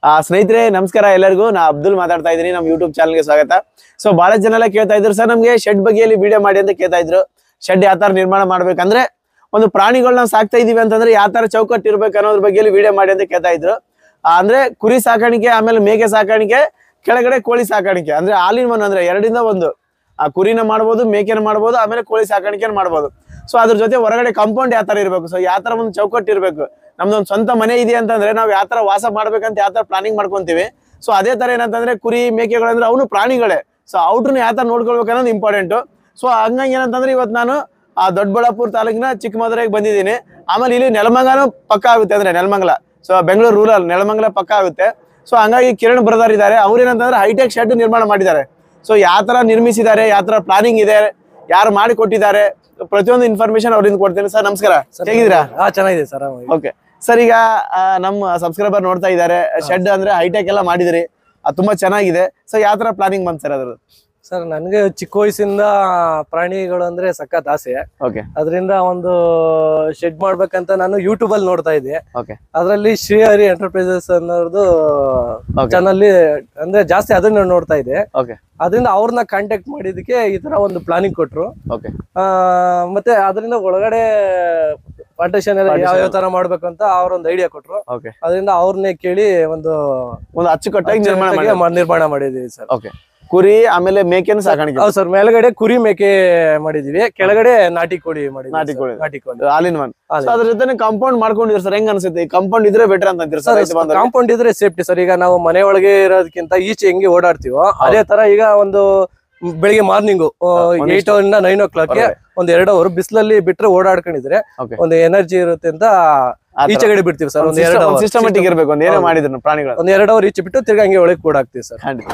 ಆ ಸ್ನೇಹಿತರೆ ನಮಸ್ಕಾರ ಎಲ್ಲರಿಗೂ ನಾ ಅಬ್ದುಲ್ ಮಾತಾಡ್ತಾ ಇದ್ದೀನಿ ನಮ್ಮ ಯೂಟ್ಯೂಬ್ ಚಾನಲ್ಗೆ ಸ್ವಾಗತ ಸೊ ಬಹಳ ಜನ ಎಲ್ಲ ಕೇಳ್ತಾ ಇದ್ರು ಸರ್ ನಮಗೆ ಶೆಡ್ ಬಗ್ಗೆಯಲ್ಲಿ ವಿಡಿಯೋ ಮಾಡಿ ಅಂತ ಕೇಳ್ತಾ ಇದ್ರು ಶೆಡ್ ಯಾವ ತರ ನಿರ್ಮಾಣ ಮಾಡ್ಬೇಕಂದ್ರೆ ಒಂದು ಪ್ರಾಣಿಗಳನ್ನ ಸಾಕ್ತಾ ಇದೀವಿ ಅಂತಂದ್ರೆ ಯಾವ ತರ ಚೌಕಟ್ಟು ಇರ್ಬೇಕು ಅನ್ನೋದ್ರ ಬಗ್ಗೆಯಲ್ಲಿ ವಿಡಿಯೋ ಮಾಡಿ ಅಂತ ಕೇಳ್ತಾ ಇದ್ರು ಆ, ಅಂದ್ರೆ ಕುರಿ ಸಾಕಾಣಿಕೆ ಆಮೇಲೆ ಮೇಕೆ ಸಾಕಾಣಿಕೆ ಕೆಳಗಡೆ ಕೋಳಿ ಸಾಕಾಣಿಕೆ ಅಂದ್ರೆ ಆಲಿನ್ ಒನ್ ಅಂದ್ರೆ ಎರಡಿಂದ ಒಂದು ಆ ಕುರಿನ ಮಾಡ್ಬೋದು ಮೇಕೆನ ಮಾಡ್ಬೋದು ಆಮೇಲೆ ಕೋಳಿ ಸಾಕಾಣಿಕೆನ ಮಾಡ್ಬೋದು ಸೊ ಅದ್ರ ಜೊತೆ ಹೊರಗಡೆ ಕಾಂಪೌಂಡ್ ಯಾವ ತರ ಇರ್ಬೇಕು ಸೊ ಯಾವ ತರ ಒಂದು ಚೌಕಟ್ಟು ಇರ್ಬೇಕು ನಮ್ದೊಂದು ಸ್ವಂತ ಮನೆ ಇದೆ ಅಂತಂದ್ರೆ ನಾವು ಯಾವ ತರ ವಾಸ ಮಾಡ್ಬೇಕಂತ ಯಾವ ತರ ಪ್ಲಾನಿಂಗ್ ಮಾಡ್ಕೊಂತೀವಿ ಸೊ ಅದೇ ತರ ಏನಂತಂದ್ರೆ ಕುರಿ ಮೇಕೆಗಳಂದ್ರೆ ಅವನು ಪ್ರಾಣಿಗಳೇ ಸೊ ಔಟ್ರನ್ನ ಯಾವ ತರ ನೋಡ್ಕೊಳ್ಬೇಕು ಅನ್ನೋದು ಇಂಪಾರ್ಟೆಂಟ್ ಸೊ ಹಂಗಾಗಿ ಏನಂತಂದ್ರೆ ಇವತ್ತು ನಾನು ಆ ದೊಡ್ಡಬಳ್ಳಾಪುರ ತಾಲೂಕಿನ ಚಿಕ್ಕಮದುರೆಗೆ ಬಂದಿದ್ದೀನಿ ಆಮೇಲೆ ಇಲ್ಲಿ ನೆಲಮಂಗಲೂ ಪಕ್ಕ ಆಗುತ್ತೆ ಅಂದ್ರೆ ನೆಲಮಂಗಲ ಸೊ ಬೆಂಗಳೂರು ರೂರಲ್ ನೆಲಮಂಗಲ ಪಕ್ಕ ಆಗುತ್ತೆ ಸೊ ಹಂಗಾಗಿ ಕಿರಣ್ ಬ್ರದರ್ ಇದ್ದಾರೆ ಅವ್ರೇನಂತಂದ್ರೆ ಹೈಟೆಕ್ ಶೆಡ್ ನಿರ್ಮಾಣ ಮಾಡಿದ್ದಾರೆ ಸೊ ಯಾವ ತರ ನಿರ್ಮಿಸಿದ್ದಾರೆ ಯಾವ ತರ ಪ್ಲಾನಿಂಗ್ ಇದೆ ಯಾರು ಮಾಡಿ ಕೊಟ್ಟಿದ್ದಾರೆ ಪ್ರತಿಯೊಂದು ಇನ್ಫಾರ್ಮೇಶನ್ ಅವ್ರಿಂದ ಕೊಡ್ತೀನಿ ಸರ್ ನಮಸ್ಕಾರ ಹೇಗಿದ್ದೀರಾ ಹಾ ಚೆನ್ನಾಗಿದೆ ಸರ್ ಓಕೆ ಸರ್ ಈಗ ಆ, ನಮ್ಮ ಸಬ್ಸ್ಕ್ರೈಬರ್ ನೋಡ್ತಾ ಇದ್ದಾರೆ ಶೆಡ್ ಅಂದ್ರೆ ಹೈಟೆಕ್ ಎಲ್ಲ ಮಾಡಿದಿರಿ ಅದು ತುಂಬಾ ಚೆನ್ನಾಗಿದೆ ಸೊ ಯಾವ ತರ ಪ್ಲಾನಿಂಗ್ ಬಂತು ಸರ್ ಅದ್ರದ್ದು ಸರ್ ನನಗೆ ಚಿಕ್ಕ ವಯಸ್ಸಿಂದ ಪ್ರಾಣಿಗಳು ಅಂದ್ರೆ ಸಖತ್ ಆಸೆ ಓಕೆ ಅದರಿಂದ ಒಂದು ಶೆಡ್ ಮಾಡ್ಬೇಕಂತ ನಾನು ಯೂಟ್ಯೂಬ್ ಅಲ್ಲಿ ನೋಡ್ತಾ ಇದ್ದೆ ಓಕೆ ಅದರಲ್ಲಿ ಶ್ರೀಹರಿ ಎಂಟರ್ಪ್ರೈಸಸ್ ಅನ್ನೋದು Okay. ಚಾನಲ್ ಅಂದ್ರೆ ಜಾಸ್ತಿ ಅದನ್ನ ನೋಡ್ತಾ ಇದ್ದೆ ಓಕೆ ಅದರಿಂದ ಅವ್ರನ್ನ ಕಾಂಟ್ಯಾಕ್ಟ್ ಮಾಡಿದಕ್ಕೆ ಈ ತರ ಒಂದು ಪ್ಲಾನಿಂಗ್ ಕೊಟ್ರು ಓಕೆ ಆ, ಮತ್ತೆ ಅದರಿಂದ ಒಳಗಡೆ ಪಾರ್ಟಿಷನ್ ಎಲ್ಲ ಯಾವ ಯಾವ ತರ ಮಾಡ್ಬೇಕು ಅಂತ ಅವ್ರೊಂದು ಐಡಿಯಾ ಕೊಟ್ರು ಓಕೆ ಅದರಿಂದ ಅವ್ರನ್ನೇ ಕೇಳಿ ಒಂದು ಒಂದು ಅಚ್ಚುಕಟ್ಟಾಗಿ ನಿರ್ಮಾಣ ಮಾಡಿ ಮಾ- ನಿರ್ಮಾಣ ಮಾಡಿದೀವಿ ಸರ್ ಓಕೆ ಕುರಿ ಆಮೇಲೆ ಮೇಕೆನ ಸಾಕಾಣಿಕೆ ಹೌದು ಸರ್ ಮೇಲ್ಗಡೆ ಕುರಿ ಮೇಕೆ ಮಾಡಿದೀವಿ ಕೆಳಗಡೆ ನಾಟಿ ಕೋಳಿ ಮಾಡಿದ್ವಿ ನಾಟಿ sir. ಕೋಳಿ. ನಾಟಿ ಕೋಳಿ all in one All in so ಅದ್ರ ಜೊತೆ ಕಾಂಪೌಂಡ್ ಮಾಡ್ಕೊಂಡಿದ್ರು ಸರ್ ಹೆಂಗ್ ಅನ್ಸುತ್ತೆ ಕಾಂಪೌಂಡ್ ಇದ್ರೆ ಬೆಟರ್ ಅಂತ ಅಂತೀರಿ ಸರ್ ರೈತ ಬಂದ್ರೆ ಕಾಂಪೌಂಡ್ ಇದ್ರೆ ಸೇಫ್ಟಿ ಸರ್ ಈಗ ನಾವು ಮನೆ ಒಳಗೆ ಇರೋದಕ್ಕಿಂತ ಈಚೆ ಹೆಂಗೆ ಓಡಾಡ್ತೀವೋ ಅದೇ ತರ ಈಗ ಒಂದು ಬೆಳಿಗ್ಗೆ ಮಾರ್ನಿಂಗ್ ಒಂದಿಷ್ಟು- ಏಟ್ ಇಂದ ನೈನ್ ಓ ಕ್ಲಾಕ್ ಒಂದ್ ಎರಡು ಅವರ್ ಬಿಸಿಲಲ್ಲಿ ಬಿಟ್ರೆ ಓಡಾಡ್ಕೊಂಡಿದ್ರೆ Okay. ಒಂದು ಎನರ್ಜಿ ಇರುತ್ತೆ ಅಂತ ಆ ತರ. ಈಚೆ ಕಡೆ ಬಿಡ್ತೀವಿ ಸರ್ ಒಂದ್ ಎರಡು ಅವರ್ ಸಿಸ್ಟಮೆಟಿಕ್ ಇರ್ಬೇಕು ಒಂದ್ ಏನೇ ಹೌದು. ಮಾಡಿದ್ರು ಪ್ರಾಣಿಗಳು ಒಂದ್ ಎರಡು ಅವರ್ ಈಚೆ ಬಿಟ್ಟು ತಿರ್ಗಾ ಹಂಗೆ ಒಳಗೆ ಕೂಡಾಕ್ತಿವಿ ಸರ್ ಖಂಡಿತ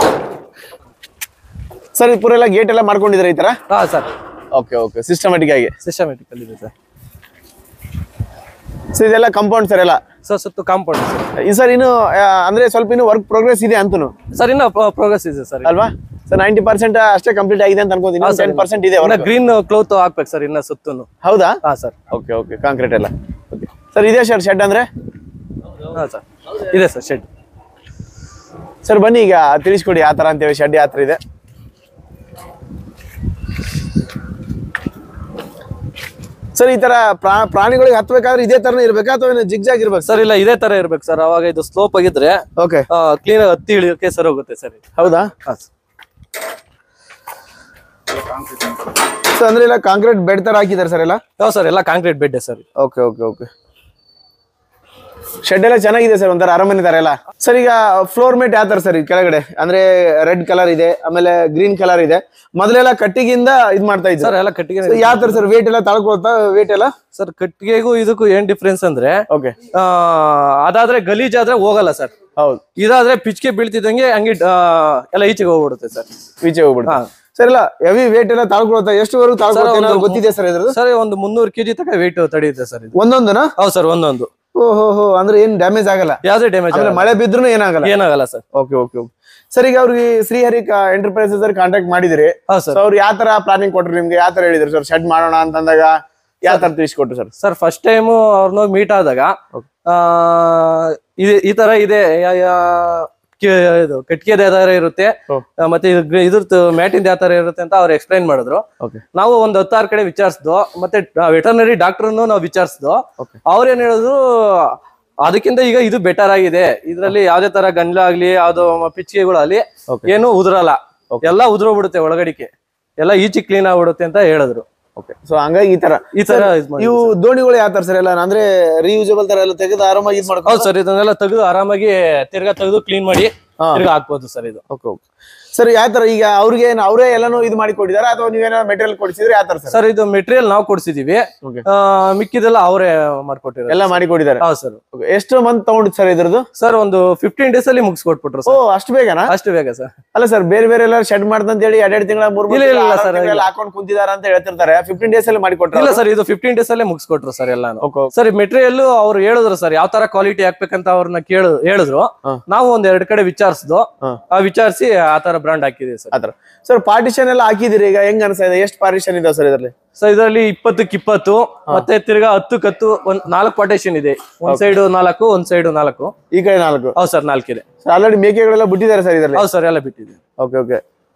ಸರ್ ಇದು ಪೂರ ಎಲ್ಲ ಗೇಟ್ ಎಲ್ಲ ಮಾಡ್ಕೊಂಡಿದ್ರೆ ಈ ತರ ಹಾ ಸರ್ ಓಕೆ ಓಕೆ ಸಿಸ್ಟಮೆಟಿಕ್ ಆಗಿ ಸಿಸ್ಟಮೆಟಿಕ್ ಅಲ್ಲಿ ಇದೆ ಸರ್ ಸೊ ಇದೆಲ್ಲ ಕಾಂಪೌಂಡ್ ಸರ್ ಎಲ್ಲ ಸರ್ ಸುತ್ತು ಕಾಂಪೌಂಡ್ ಈ ಸರ್ ಇನ್ನು ಆ, ಅಂದ್ರೆ ಸ್ವಲ್ಪ ಇನ್ನು ವರ್ಕ್ ಪ್ರೋಗ್ರೆಸ್ ಇದೆ ಅಂತನು ಸರ್ ಇನ್ನ ಪ್ರೋಗ್ರೆಸ್ ಇದೆ ಸರ್ ಅಲ್ವಾ ಸರ್ ನೈಂಟಿ ಪರ್ಸೆಂಟ್ ಅಷ್ಟೇ ಕಂಪ್ಲೀಟ್ ಆಗಿದೆ ಅಂತ ಅನ್ಕೋತೀನಿ ಟೆನ್ ಪರ್ಸೆಂಟ್ ಇದೆ ಇನ್ನ work. ಗ್ರೀನ್ ಕ್ಲೋತ್ ಹಾಕ್ಬೇಕು ಸರ್ ಇನ್ನ ಸುತ್ತನು ಹೌದಾ ಹಾ ಸರ್ ಓಕೆ ಓಕೆ ಕಾಂಕ್ರೀಟ್ ಎಲ್ಲ ಓಕೆ ಸರ್ ಇದೇ ಸರ್ ಶೆಡ್ ಅಂದ್ರೆ ಹಾ ಸರ್ ಇದೆ ಸರ್ ಶೆಡ್ ಸರ್ ಬನ್ನಿ ಈಗ ತಿಳಿಸ್ಕೊಡಿ ಯಾವ ತರ ಅಂತೇಳಿ ಶೆಡ್ ಯಾವ ತರ ಇದೆ ಸರ್ ಈ ತರ ಪ್ರಾ- ಪ್ರಾಣಿಗಳಿಗೆ ಹತ್ಬೇಕಾದ್ರೆ ಇದೇ ತರನೇ ಇರ್ಬೇಕಾ ಅಥವಾ ಜಿಗ್ಜಾಗ್ ಇರ್ಬೇಕು ಸರ್ ಇಲ್ಲ ಇದೇ ತರ ಇರ್ಬೇಕು ಸರ್ ಅವಾಗ ಇದು ಸ್ಲೋಪ್ ಆಗಿದ್ರೆ ಓಕೆ ಕ್ಲೀನ್ ಹತ್ತಿ ಇಳಿಯೋಕೆ ಸರ್ ಹೋಗುತ್ತೆ ಸರ್ ಇದು. ಹೌದಾ ಹಾ ಸರ್ ಸೊ ಅಂದ್ರೆ ಇಲ್ಲ ಕಾಂಕ್ರೀಟ್ ಬೆಡ್ ತರ ಹಾಕಿದ್ದಾರೆ ಸರ್ ಎಲ್ಲ ಹೌದು ಸರ್ ಎಲ್ಲ ಕಾಂಕ್ರೀಟ್ ಬೆಡ್ ಸರ್ ಇದು. ಓಕೆ ಓಕೆ ಓಕೆ ಶೆಡ್ ಎಲ್ಲ ಚೆನ್ನಾಗಿದೆ ಸರ್ ಒಂಥರ ಅರಮನೆ ತರ ಎಲ್ಲ ಸರ್ ಈಗ ಫ್ಲೋರ್ ಮೇಟ್ ಯಾವ ತರ ಸರ್ ಈ ಕೆಳಗಡೆ ಅಂದ್ರೆ ರೆಡ್ ಕಲರ್ ಇದೆ ಆಮೇಲೆ ಗ್ರೀನ್ ಕಲರ್ ಇದೆ ಮೊದಲೆಲ್ಲ ಕಟ್ಟಿಗೆಯಿಂದ ಇದ್ ಮಾಡ್ತಾ ಇದ್ರು ಸರ್ ಎಲ್ಲ ಕಟ್ಟಿಗೆ ಯಾವ ತರ ಸರ್ ವೇಟ್ ಎಲ್ಲ ತಾಳ್ಕೊಳ್ತಾ ವೇಟ್ ಎಲ್ಲ ಸರ್ ಕಟ್ಟಿಗೆಗೂ ಇದಕ್ಕೂ ಏನ್ ಡಿಫ್ರೆನ್ಸ್ ಅಂದ್ರೆ ಓಕೆ ಆ, ಅದಾದ್ರೆ ಗಲೀಜ್ ಆದ್ರೆ ಹೋಗಲ್ಲ ಸರ್ ಹೌದು ಇದಾದ್ರೆ ಪಿಚ್ಕೆ ಬೀಳ್ತಿದ್ದಂಗೆ ಹಂಗೆ ಆ, ಎಲ್ಲ ಈಚೆಗೆ ಹೋಗ್ಬಿಡುತ್ತೆ ಸರ್ ಈಚೆ ಹೋಗ್ಬಿಡ್ತಾ ಹಾ. ಸರ್ ಇಲ್ಲ ಹೆವಿ ವೇಟ್ ಎಲ್ಲ ತಾಳ್ಕೊಳ್ತಾ ಎಷ್ಟುವರೆಗೂ ತಾಳ್ಕೊಳ್ತಾ ಒಂದು- ಏನಾದ್ರು ಗೊತ್ತಿದೆ ಸರ್ ಇದ್ರದ್ದು ಸರ್ ಒಂದು ಮುನ್ನೂರು ಕೆಜಿ ತನಕ ವೆಯ್ಟ್ ತಡೆಯುತ್ತೆ ಸರ್ ಇದು ಒಂದೊಂದನ ಹೌದು ಸರ್ ಒಂದೊಂದು ಓಹೋ ಹೋ ಅಂದ್ರೆ ಏನ್ ಡ್ಯಾಮೇಜ್ ಆಗಲ್ಲ ಯಾವ್ದೇ ಡ್ಯಾಮೇಜ್ ಆಮೇಲೆ ಮಳೆ ಬಿದ್ರು ಏನಾಗಲ್ಲ ಏನಾಗಲ್ಲ sir okay okay okay sir ಈಗ ಅವ್ರಿಗೆ ಶ್ರೀಹರಿ ಎಂಟರ್ಪ್ರೈಸಸ್ ಕಾಂಟ್ಯಾಕ್ಟ್ ಮಾಡಿದ್ರಿ ಹೌದು ಸೊ ಸರ್ ಅವ್ರು ಯಾವ ತರ ಪ್ಲಾನಿಂಗ್ ಕೊಟ್ರು ನಿಮ್ಗೆ ಯಾವ ತರ ಹೇಳಿದ್ರು ಸರ್ ಶೆಡ್ ಮಾಡೋಣ ಅಂತಂದಾಗ ಯಾವ ತರ ತಿಳಿಸ್ಕೊಟ್ರು ಸರ್ ಸರ್ ಫಸ್ಟ್ ಟೈಮು ಅವ್ರನ್ನ ಮೀಟ್ ಆದಾಗ ಆ, ಇದು ಈ ತರ ಇದೆ ಯಾ- ಯಾ- ಕಿ- ಇದು ಕಟ್ಗೆದ ಯಾವ ತರ ಇರುತ್ತೆ ಹ್ಮ್. ಆ, ಮತ್ತೆ ಇದ್ರದ್ದು ಮ್ಯಾಟಿಂದ ಯಾವ ತರ ಇರುತ್ತೆ ಅಂತ ಅವ್ರು ಎಕ್ಸ್ಪ್ಲೈನ್ ಮಾಡಿದ್ರು ಓಕೆ ನಾವು ಒಂದ್ ಹತ್ತಾರು ಕಡೆ ವಿಚಾರಿಸ್ದು ಮತ್ತೆ ವೆಟರ್ನರಿ ಡಾಕ್ಟರ್ನು ನಾವು ವಿಚಾರಿಸ್ದು Okay. ಅವ್ರೇನ್ ಹೇಳಿದ್ರು ಅದಕ್ಕಿಂತ ಈಗ ಇದು ಬೆಟರ್ ಆಗಿದೆ ಇದ್ರಲ್ಲಿ ಯಾವ್ದೇ ತರ ಗಂಜಲ ಆಗ್ಲಿ ಯಾವ್ದು ಪಿಚ್ಚಿಗೆಗಳಾಗ್ಲಿ Okay. ಏನು ಉದುರಲ್ಲ ಎಲ್ಲ ಉದುರೋಗ್ಬಿಡುತ್ತೆ ಒಳಗಡಿಕೆ ಎಲ್ಲ ಈಚೆ ಕ್ಲೀನ್ ಆಗ್ಬಿಡುತ್ತೆ ಅಂತ ಹೇಳಿದ್ರು ಓಕೆ ಸೊ ಹಂಗಾಗಿ ಈ ತರ ಈ ತರ ಇದ್ ಮಾಡಿ ಇವು ದೋಣಿಗಳು ಯಾವ ತರ ಸರ್ ಎಲ್ಲ ಅಂದ್ರೆ ರೀಯೂಸಬಲ್ ತರ ಎಲ್ಲ ತೆಗೆದು ಆರಾಮಾಗಿ ಇದು ಮಾಡ್ಕೊಂಡು ಹೌದು ಸರ್ ಇದನ್ನೆಲ್ಲ ತೆಗೆದು ಆರಾಮಾಗಿ ತಿರ್ಗಾ ತೆಗೆದು ಕ್ಲೀನ್ ಮಾಡಿ ಹಾ. ತಿರ್ಗಾ ಹಾಕ್ಬೋದು ಸರ್ ಇದು ಓಕೆ ಓಕೆ ಸರ್ ಯಾವ ತರ ಈಗ ಅವ್ರಿಗೆ ಏನ್ ಅವರೇ ಎಲ್ಲಾನು ಇದು ಮಾಡಿ ಕೊಟ್ಟಿದಾರ ಅಥವಾ ನೀವೇನೋ ಮೆಟೀರಿಯಲ್ ಕೊಡಿಸಿದ್ರೆ ಯಾವ ತರ ಸರ್ ಸರ್ ಇದು ಮೆಟೀರಿಯಲ್ ನಾವು ಕೊಡ್ಸಿದೀವಿ Okay. ಆ, ಮಿಕ್ಕಿದೆಲ್ಲ ಅವರೇ ಮಾಡ್ಕೊಟ್ಟಿರೋದು ಎಲ್ಲ ಮಾಡಿ ಕೊಟ್ಟಿದ್ದಾರೆ ಹೌದು ಸರ್ Okay. ಎಷ್ಟು ಮಂತ್ ತಗೊಂಡಿತ್ತು ಸರ್ ಇದ್ರದ್ದು ಸರ್ ಒಂದು ಫಿಫ್ಟೀನ್ ಡೇಸ್ ಅಲ್ಲಿ ಮುಗಿಸ್ಕೊಟ್ಬಿಟ್ರು ಓ ಸರ್ ಅಷ್ಟು ಬೇಗನಾ ಅಷ್ಟು ಬೇಗ ಸರ್ ಅಲ್ಲ ಸರ್ ಬೇರೆ ಬೇರೆ ಎಲ್ಲ ಶೆಡ್ ಮಾಡ್ದಂತ ಹೇಳಿ ಎರಡೆರಡು ತಿಂಗಳ ಮೂರ್ ಇಲ್ಲ, ಇಲ್ಲ, ಇಲ್ಲ, sir, ಇಲ್ಲ. ಹಾಕೊಂಡು ಕುಂತಿದಾರ ಅಂತ ಹೇಳ್ತಿರ್ತಾರೆ ಫಿಫ್ಟೀನ್ ಡೇಸ್ ಅಲ್ಲಿ ಮಾಡಿ ಕೊಟ್ರ ಇಲ್ಲ ಸರ್ ಇದು ಫಿಫ್ಟೀನ್ ಡೇಸ್ ಅಲ್ಲೇ ಮುಗಿಸ್ಕೊಟ್ರು ಸರ್ ಎಲ್ಲಾನು ಓಕೆ ಸರ್ ಮೆಟೀರಿಯಲ್ ಅವ್ರು ಹೇಳಿದ್ರು ಸರ್ ಯಾವ ತರ ಕ್ವಾಲಿಟಿ ಹಾಕ್ಬೇಕಂತ ಅವ್ರನ್ನ ಕೇಳು ಹೇಳಿದ್ರು ಹಾ. ನಾವು ಒಂದ್ ಎರಡ್ ಕಡೆ ವಿಚಾರಿಸ್ದು ಹಾ. ಆ ವಿಚಾರಿಸಿ ಆ ತರ ಬ್ರಾಂಡ್ ಹಾಕಿದೀವಿ ಸರ್ ಆತರ ಸರ್ ಪಾರ್ಟಿಷನ್ ಎಲ್ಲ ಹಾಕಿದಿರಿ ಈಗ ಹೆಂಗ್ ಅನ್ಸ್ತಾ ಇದೆ ಎಷ್ಟು ಪಾರ್ಟಿಷನ್ ಇದಾವೆ ಸರ್ ಇದರಲ್ಲಿ ಸೊ ಇದರಲ್ಲಿ ಇಪ್ಪತ್ತಕ್ಕೆ ಇಪ್ಪತ್ತು ಮತ್ತೆ ತಿರ್ಗಾ ಹತ್ತಕ್ಕೆ ಹತ್ತು ಒಂದ್ ನಾಲ್ಕು ಪಾರ್ಟೇಷನ್ ಇದೆ ಒಂದ್ ಸೈಡ್ ನಾಲ್ಕು ಒಂದ್ ಸೈಡ್ ನಾಲ್ಕು ಈ ಕಡೆ ನಾಲ್ಕು ಹೌದು ಸರ್ ನಾಲ್ಕಿದೆ ಸರ್ ಆಲ್ರೆಡಿ ಮೇಕೆಗಳೆಲ್ಲ ಬಿಟ್ಟಿದ್ದಾರೆ ಸರ್ ಇದರಲ್ಲಿ ಹೌದು ಸರ್ ಎಲ್ಲ ಬಿಟ್ಟಿದೆ ಓಕೆ ಓಕೆ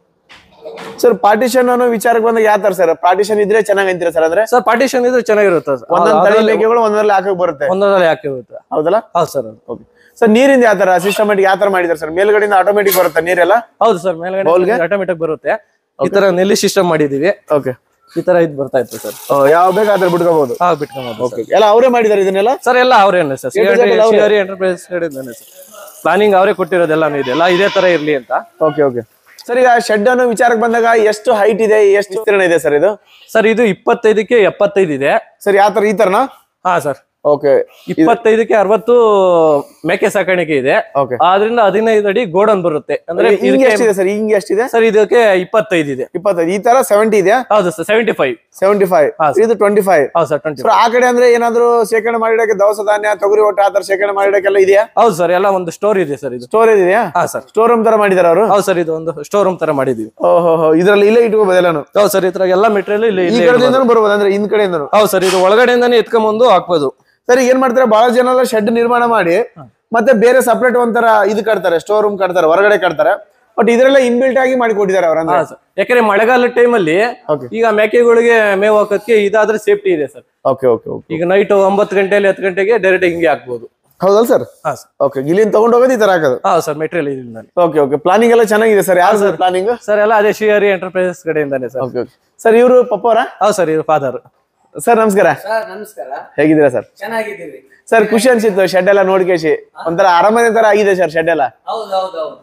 ಸರ್ ಪಾರ್ಟಿಷನ್ ಅನ್ನೋ ವಿಚಾರಕ್ಕೆ ಬಂದಾಗ ಯಾವ ತರ ಸರ್ ಪಾರ್ಟಿಷನ್ ಇದ್ರೆ ಚೆನ್ನಾಗ್ ಅಂತೀರಾ ಸರ್ ಅಂದ್ರೆ ಸರ್ ಪಾರ್ಟಿಷನ್ ಇದ್ರೆ ಚೆನ್ನಾಗಿರುತ್ತೆ ಸರ್ ಒಂದೊಂದ್ ತಳಿ ಮೇಕೆಗಳು ಒಂದೊಂದ್ರಲ್ಲಿ ಹಾಕಕ್ ಬರುತ್ತೆ ಒಂದೊಂದಲ್ಲಿ ಹಾಕಿರುತ್ತೆ ಹೌದಲ್ಲ ಹೌದು ಸರ್ ಓಕೆ ಸರ್ ನೀರಿಂದ ಯಾವ ತರ ಸಿಸ್ಟಮೆಟಿಕ್ ಯಾವ ತರ ಮಾಡಿದ್ದಾರೆ ಸರ್ ಮೇಲ್ಗಡೆಯಿಂದ ಆಟೋಮೆಟಿಕ್ ಬರುತ್ತೆ ನೀರೆಲ್ಲ ಹೌದು ಸರ್ ಮೇಲ್ಗಡೆ ಆಟೋಮೆಟಿಕ್ ಬರುತ್ತೆ ಈ ತರ ನೆಲ್ಲಿ ಸಿಸ್ಟಮ್ ಮಾಡಿದೀವಿ ಓಕೆ ಈ ತರ ಇದು ಬರ್ತಾ ಇತ್ತು ಸರ್ ಯಾವ ಬೇಕಾದ್ರೆ ಬಿಟ್ಕೋಬಹುದು ಹಾ ಬಿಟ್ಕೊಂಬೋದು ಸರ್. ಎಲ್ಲ ಅವರೇ ಮಾಡಿದ್ದಾರೆ ಇದನ್ನೆಲ್ಲ ಸರ್ ಎಲ್ಲ ಅವರೇನೆ ಸರ್ to Z ಎಲ್ಲ ಅವ್ರೇ? ಸಿಆರಿ ಎಂಟರ್ಪ್ರೈಸ್ ಕಡೆಯಿಂದಾನೆ ಸರ್ ಪ್ಲಾನಿಂಗ್ ಅವರೇ ಕೊಟ್ಟಿರೋದೆಲ್ಲಾನು ಇದೆ ಎಲ್ಲ ಇದೇ ತರ ಇರ್ಲಿ ಅಂತ ಓಕೆ ಓಕೆ ಸರ್ ಈಗ ಶೆಡ್ ಅನ್ನೋ ವಿಚಾರಕ್ಕೆ ಬಂದಾಗ ಎಷ್ಟು ಹೈಟ್ ಇದೆ ಎಷ್ಟು ವಿಸ್ತೀರ್ಣ ಇದೆ ಸರ್ ಇದು ಸರ್ ಇದು ಇಪ್ಪತ್ತೈದಕ್ಕೆ ಎಪ್ಪತ್ತೈದು ಇದೆ ಸರ್ ಯಾವ ತರ ಈ ತರನಾ ಹಾ ಸರ್ ಓಕೆ ಇಪ್ಪತ್ತೈದಕ್ಕೆ ಅರವತ್ತು ಮೇಕೆ ಸಾಕಾಣಿಕೆ ಇದೆ ಓಕೆ ಆದ್ರಿಂದ ಹದಿನೈದು ಅಡಿ ಗೋಡನ್ ಬರುತ್ತೆ ಅಂದ್ರೆ ಹಿಂಗೆ ಇದಕ್ಕೆ ಎಷ್ಟಿದೆ ಸರ್ ಹಿಂಗೆ ಎಷ್ಟಿದೆ ಸರ್ ಇದಕ್ಕೆ ಇಪ್ಪತ್ತೈದು ಇದೆ ಇಪ್ಪತ್ತೈದು ಈ ತರ ಸೆವೆಂಟಿ ಇದೆಯಾ ಹೌದು sir seventy five seventy five ಹಾ, ಇದು ಟ್ವೆಂಟಿ ಫೈವ್ ಹೌದು ಸರ್ ಟ್ವೆಂಟಿ ಸರ್ ಆ ಕಡೆ ಅಂದ್ರೆ ಏನಾದ್ರು ಶೇಖರಣೆ ಮಾಡಿಡಕ್ಕೆ ದವಸ ಧಾನ್ಯ ತೊಗರಿ ಒಟ್ಟು ಆ ತರ ಶೇಖರಣೆ ಮಾಡಿಡಕ್ಕೆಲ್ಲ ಇದೆಯಾ ಹೌದು ಸರ್ ಎಲ್ಲ ಒಂದು ಸ್ಟೋರ್ ಇದೆ ಸರ್ ಇದು ಸ್ಟೋರೇಜ್ ಇದೆಯಾ ಹಾ ಸರ್ ಸ್ಟೋರ್ ರೂಮ್ ತರ ಮಾಡಿದಾರ ಅವರು ಹೌದು ಸರ್ ಇದು ಒಂದು ಸ್ಟೋರ್ ರೂಮ್ ತರ ಮಾಡಿದೀವಿ ಓಹೋ ಇದ್ರಲ್ಲಿ ಇಲ್ಲೇ ಇಟ್ಕೋಬಹುದು ಎಲ್ಲಾನು ಹೌದು ಸರ್ ಇದ್ರಾಗ ಎಲ್ಲ ಮೆಟೀರಿಯಲ್ ಇಲ್ಲಿ ಈ ಇಲ್ಲೇ ಇರ್ಬೋದು. ಕಡೆಯಿಂದನೂ ಬರ್ಬೋದು ಅಂದ್ರೆ ಹಿಂದ್ ಕಡೆಯಿಂದನು ಹೌದು ಸರ್ ಇದು ಒಳಗಡೆಯಿಂದಾನೇ ಎತ್ಕೊಂಬಂದು ಹಾಕ್ಬೋದು ಸರ್ ಈಗ ಏನ್ ಮಾಡ್ತಾರೆ ಬಹಳ ಜನ ಎಲ್ಲ ಶೆಡ್ ನಿರ್ಮಾಣ ಮಾಡಿ ಮತ್ತೆ ಬೇರೆ ಸಪರೇಟ್ ಒಂಥರ ಇದು ಕಟ್ತಾರೆ ಸ್ಟೋರ್ ರೂಮ್ ಕಟ್ತಾರೆ ಹೊರಗಡೆ ಕಟ್ತಾರೆ ಬಟ್ ಇದ್ರೆಲ್ಲ ಇನ್ಬಿಲ್ಟ್ ಆಗಿ ಮಾಡಿ ಕೊಟ್ಟಿದ್ದಾರೆ ಅವ್ರಂದ್ರೆ ಹಾ ಸರ್ ಯಾಕಂದ್ರೆ ಮಳೆಗಾಲ ಟೈಮಲ್ಲಿ ಓಕೆ ಈಗ ಮೇಕೆಗಳಿಗೆ ಮೇವು ಹಾಕೋದಕ್ಕೆ ಇದಾದ್ರೆ ಸೇಫ್ಟಿ ಇದೆ ಸರ್ ಓಕೆ ಓಕೆ ಓಕೆ ಈಗ ನೈಟ್ ಒಂಬತ್ತು ಗಂಟೆಯಲ್ಲಿ ಹತ್ತು ಗಂಟೆಗೆ ಡೈರೆಕ್ಟ್ ಹಿಂಗೆ ಹಾಕ್ಬೋದು ಹೌದಲ್ಲ ಸರ್ ಹಾ ಸರ್ ಓಕೆ ಇಲ್ಲಿಂದ ತಗೊಂಡು ಹೋಗೋದು ಈ ತರ ಹಾಕೋದು ಹಾ ಸರ್ ಮೆಟೀರಿಯಲ್ ಇದರಿಂದ ಓಕೆ ಓಕೆ ಪ್ಲಾನಿಂಗ್ ಎಲ್ಲ ಚೆನ್ನಾಗಿದೆ ಸರ್ ಯಾರು ಸರ್ ಪ್ಲಾನಿಂಗ್ ಸರ್ ಎಲ್ಲ ಅದೇ ಶಿಯರಿ ಎಂಟರ್ಪ್ರೈಸಸ್ ಕಡೆಯಿಂದಾನೆ ಸರ್ ಓಕೆ ಓಕೆ ಸರ್ ಇವರು ಪಪ್ಪವರ ಹೌದು ಸರ್ ಇದು ಫಾದರ್ ಸರ್ ನಮಸ್ಕಾರ ಸರ್ ನಮಸ್ಕಾರ ಹೇಗಿದ್ದೀರಾ ಸರ್ ಚೆನ್ನಾಗಿದ್ದೀವಿ ಸರ್ ಖುಷಿ ಅನ್ಸಿತ್ತು ಶೆಡ್ ಎಲ್ಲ ನೋಡ್ಕೇಸಿ ಒಂಥರ ಅರಮನೆ ತರ ಆಗಿದೆ ಸರ್ ಶೆಡ್ ಎಲ್ಲ ಹೌದು ಹೌದು ಹೌದು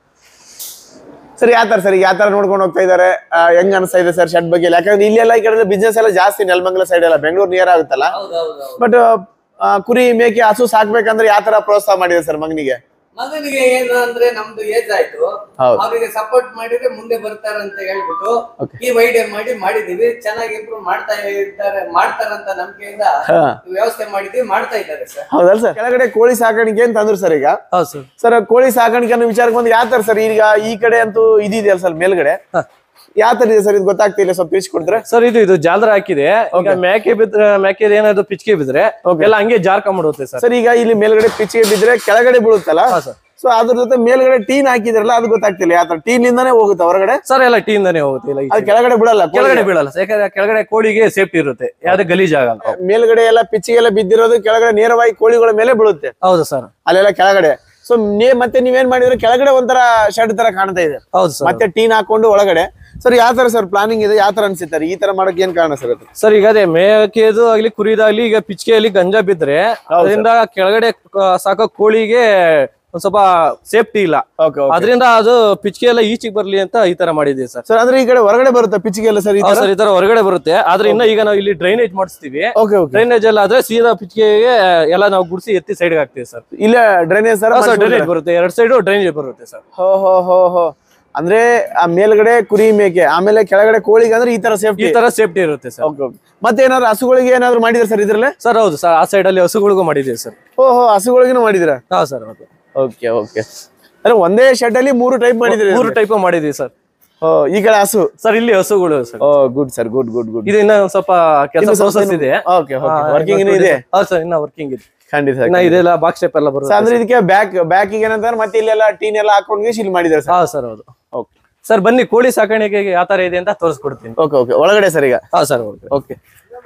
ಸರ್ ಯಾವ ತರ ಸರ್ ಈಗ ಯಾವ ತರ ನೋಡ್ಕೊಂಡು ಹೋಗ್ತಾ ಇದಾರೆ ಆ, ಹೆಂಗ್ ಅನಿಸ್ತಾ ಇದೆ ಸರ್ ಶೆಡ್ ಬಗ್ಗೆ ಯಾಕಂದ್ರೆ ಇಲ್ಲೆಲ್ಲ ಈ ಕಡೆ ಬಿಸ್ನೆಸ್ ಎಲ್ಲ ಜಾಸ್ತಿ ನೆಲಮಂಗಲ ಸೈಡ್ ಎಲ್ಲ ಬೆಂಗಳೂರು ನಿಯರ್ ಆಗುತ್ತಲ್ಲ ಹೌದು ಹೌದು ಹೌದು ಬಟ್ ಕುರಿ ಮೇಕೆ ಹಸು ಸಾಕ್ಬೇಕಂದ್ರೆ ಯಾವ ತರ ಪ್ರೋತ್ಸಾಹ ಮಾಡಿದೆ ಸರ್ ಮಗನಿಗೆ ಮಗನಿಗೆ ಏನು ಅಂದ್ರೆ ನಮ್ದು ಏಜ್ ಆಯ್ತು ಹೌದು. ಅವರಿಗೆ ಸಪೋರ್ಟ್ ಮಾಡಿದ್ರೆ ಮುಂದೆ ಬರ್ತಾರಂತ ಹೇಳ್ಬಿಟ್ಟು Okay. ಈ ಐಡಿಯಾ ಮಾಡಿ ಮಾಡಿದೀವಿ ಚೆನ್ನಾಗಿ ಇಂಪ್ರೂವ್ ಮಾಡ್ತಾ ಇದ್ದಾರೆ ಮಾಡ್ತಾರಂತ ನಂಬಿಕೆಯಿಂದ ಹಾ. ವ್ಯವಸ್ಥೆ ಮಾಡಿದೀವಿ ಮಾಡ್ತಾ ಇದ್ದಾರೆ ಸರ್ ಹೌದಲ್ಲ ಸರ್ ಕೆಳಗಡೆ ಕೋಳಿ ಸಾಕಾಣಿಕೆ ಅಂತ ಅಂದ್ರು ಸರ್ ಈಗ ಹೌದು ಸರ್ ಸರ್ ಕೋಳಿ ಸಾಕಾಣಿಕೆ ಅನ್ನೋ ವಿಚಾರಕ್ಕೆ ಬಂದು ಯಾವ ತರ ಸರ್ ಈಗ ಈ ಕಡೆ ಅಂತೂ ಇದಿದೆಯಲ್ಲ ಸರ್ ಮೇಲ್ಗಡೆ ಹಾ. ಯಾವ ತರ ಇದೆ ಸರ್ ಇದು ಗೊತ್ತಾಗ್ತಿಲ್ಲ ಸ್ವಲ್ಪ ತಿಳಿಸ್ಕೊಡ್ತಾರೆ ಸರ್ ಇದು ಇದು ಜಾಲರ ಹಾಕಿದೆ ಈಗ ಮೇಕೆ ಬಿದ್ರೆ ಮೇಕೆ ಏನಾದ್ರು ಪಿಚ್ಕೆ ಬಿದ್ರೆ Okay. ಎಲ್ಲ ಹಂಗೆ ಜಾರ್ಕೊಂಡ್ಬಿಡುತ್ತೆ ಸರ್ ಸರ್ ಈಗ ಇಲ್ಲಿ ಮೇಲ್ಗಡೆ ಪಿಚ್ಚಿಗೆ ಬಿದ್ರೆ ಕೆಳಗಡೆ ಬೀಳುತ್ತಲ್ಲ ಹಾ ಸರ್ ಸೊ ಅದ್ರ ಜೊತೆ ಮೇಲ್ಗಡೆ ಟೀನ್ ಹಾಕಿದ್ರಲ್ಲ ಅದು ಗೊತ್ತಾಗ್ತಿಲ್ಲ ಯಾವ ತರ ಟೀನ್ ಇಂದಾನೆ ಹೋಗುತ್ತೆ ಹೊರಗಡೆ ಸರ್ ಎಲ್ಲ ಟೀಯಿಂದಾನೆ ಹೋಗುತ್ತೆ ಇಲ್ಲ ಅದು ಕೆಳಗಡೆ ಬಿಡಲ್ಲ ಕೋಳಿ. ಕೆಳಗಡೆ ಬೀಳಲ್ಲ sir. ಯಾಕಂದ್ರೆ ಕೆಳಗಡೆ ಕೋಳಿಗೆ ಸೇಫ್ಟಿ ಇರುತ್ತೆ ಯಾವ್ದೇ ಗಲೀಜ್ ಆಗಲ್ಲ ಮೇಲ್ಗಡೆ ಎಲ್ಲ ಪಿಚ್ಚಿಗೆಲ್ಲ ಬಿದ್ದಿರೋದು ಕೆಳಗಡೆ ನೇರವಾಗಿ ಕೋಳಿಗಳ ಮೇಲೆ ಬೀಳುತ್ತೆ ಹೌದು ಸರ್ ಅಲ್ಲೆಲ್ಲ ಕೆಳಗಡೆ ಸೊ ನೀ ಮತ್ತೆ ನೀವೇನ್ ಮಾಡಿದ್ರೆ ಕೆಳಗಡೆ ಒಂಥರ ಶೆಡ್ ತರ ಕಾಣ್ತಾ ಇದೆ ಹೌದು ಸರ್ ಮತ್ತೆ ಟೀನ್ ಹಾಕೊಂಡು ಒಳಗಡೆ ಸರ್ ಯಾವ ತರ ಸರ್ ಪ್ಲಾನಿಂಗ್ ಇದೆ ಯಾವ ತರ ಅನ್ಸುತ್ತಾರೆ ಈ ತರ ಮಾಡಕ್ ಏನ್ ಕಾರಣ ಸರ್ ಅದು ಸರ್ ಈಗ ಅದೇ ಮೇಕೆದು ಆಗ್ಲಿ ಕುರಿದಾಗ್ಲಿ ಈಗ ಪಿಚ್ಕೆಯಲ್ಲಿ ಗಂಜಾ ಬಿದ್ರೆ ಅದರಿಂದ ಕೆಳಗಡೆ ಕ- ಸಾಕೋ ಕೋಳಿಗೆ ಒಂದ್ ಸ್ವಲ್ಪ ಸೇಫ್ಟಿ ಇಲ್ಲ ಓಕೆ ಅದರಿಂದ ಅದು ಪಿಚ್ಕೆ ಎಲ್ಲ ಈಚೆಗೆ ಬರ್ಲಿ ಅಂತ ಈ ತರ ಮಾಡಿದೀವಿ ಸರ್ ಸರ್ ಅಂದ್ರೆ ಈ ಕಡೆ ಹೊರಗಡೆ ಬರುತ್ತೆ ಪಿಚ್ಚಿಗೆ ಎಲ್ಲ ಸರ್ ಈ ತರ ಸರ್ ಈ ತರ ಹೊರಗಡೆ ಬರುತ್ತೆ ಆದ್ರೆ ಇನ್ನ ಈಗ ನಾವು ಇಲ್ಲಿ ಡ್ರೈನೇಜ್ ಮಾಡಿಸ್ತೀವಿ ಓಕೆ ಓಕೆ ಡ್ರೈನೇಜ್ ಎಲ್ಲ ಆದ್ರೆ ಸೀದಾ ಪಿಚ್ಕೆಗೆ ಎಲ್ಲ ನಾವು ಗುಡಿಸಿ ಎತ್ತಿ ಸೈಡ್ ಹಾಕ್ತೀವಿ ಸರ್ ಇಲ್ಲ ಡ್ರೈನೇಜ್ ಸರ್ ಸರ್ ಡ್ರೈನೇಜ್ ಬರುತ್ತೆ ಎರಡ್ ಸೈಡ್ ಡ್ರೈನೇಜ್ ಬರುತ್ತೆ ಸರ್ ಹೋ ಹೋ ಹೋ ಹೋ ಅಂದ್ರೆ ಆ ಮೇಲ್ಗಡೆ ಕುರಿ ಮೇಕೆ ಆಮೇಲೆ ಕೆಳಗಡೆ ಕೋಳಿಗೆ ಅಂದ್ರೆ ಈ ತರ ಈ ಸೇಫ್ಟಿ ತರ ಸೇಫ್ಟಿ ಇರುತ್ತೆ ಸರ್ ಓಕೆ ಓಕೆ ಮತ್ತೆ ಏನಾದ್ರು ಹಸುಗಳಿಗೆ ಏನಾದ್ರು ಮಾಡಿದ್ರೆ ಸರ್ ಇದ್ರಲ್ಲೇ ಸರ್ ಹೌದು ಸರ್ ಆ ಸೈಡ್ ಅಲ್ಲಿ ಹಸುಗಳಿಗೂ ಮಾಡಿದೀವಿ ಸರ್ ಓಹೋ ಹಸುಗಳಿಗೂ ಮಾಡಿದಿರಾ ಹಾ ಸರ್ ಹೌದು ಓಕೆ ಓಕೆ ಅಂದ್ರೆ ಒಂದೇ ಶೆಡ್ ಅಲ್ಲಿ ಮೂರು ಟೈಪ್ ಮಾಡಿದ್ರಿ ಮೂರು ಟೈಪ್ ಮಾಡಿದೀವಿ ಸರ್ ಓ ಈ ಕಡೆ ಹಸು ಸರ್ ಇಲ್ಲಿ ಹಸುಗಳು sir oh good sir good good good ಇದು ಇನ್ನ ಒಂದ್ ಸ್ವಲ್ಪ ಕೆಲಸ ಪ್ರೋಸೆಸ್ ಇದೆ ಓಕೆ ಓಕೆ ವರ್ಕಿಂಗ್ ಇದೆ ಹೌದು ಸರ್ ಇನ್ನ ವರ್ಕಿಂಗ್ ಇದೆ ಖಂಡಿತ ಇನ್ನ ಇದೆಲ್ಲ ಬಾಕ್ಸ್ ಶೇಪ್ ಎಲ್ಲ So, ಬರುತ್ತೆ ಅಂದ್ರೆ ಇದಕ್ಕೆ ಬ್ಯಾಕ್ ಬ್ಯಾಕ್ ಏನಂತಾರೆ ಮತ್ತೆ ಇಲ್ಲೆಲ್ಲ ಟೀನ್ ಎಲ್ಲ ಹಾಕೊಂಡು ಇಲ್ಲಿ ಮಾಡಿದ್ದಾರೆ ಸರ್ ಹಾ ಸರ್ ಹೌದು ಓಕೆ ಸರ್ ಬನ್ನಿ ಕೋಳಿ ಸಾಕಾಣಿಕೆಗೆ ಯಾವ ತರ ಇದೆ ಅಂತ ತೋರಿಸ್ಕೊಡ್ತೀನಿ ಓಕೆ ಓಕೆ ಒಳಗಡೆ ಸರ್ ಈಗ ಹಾ ಸರ್ ಓಕೆ ಓಕೆ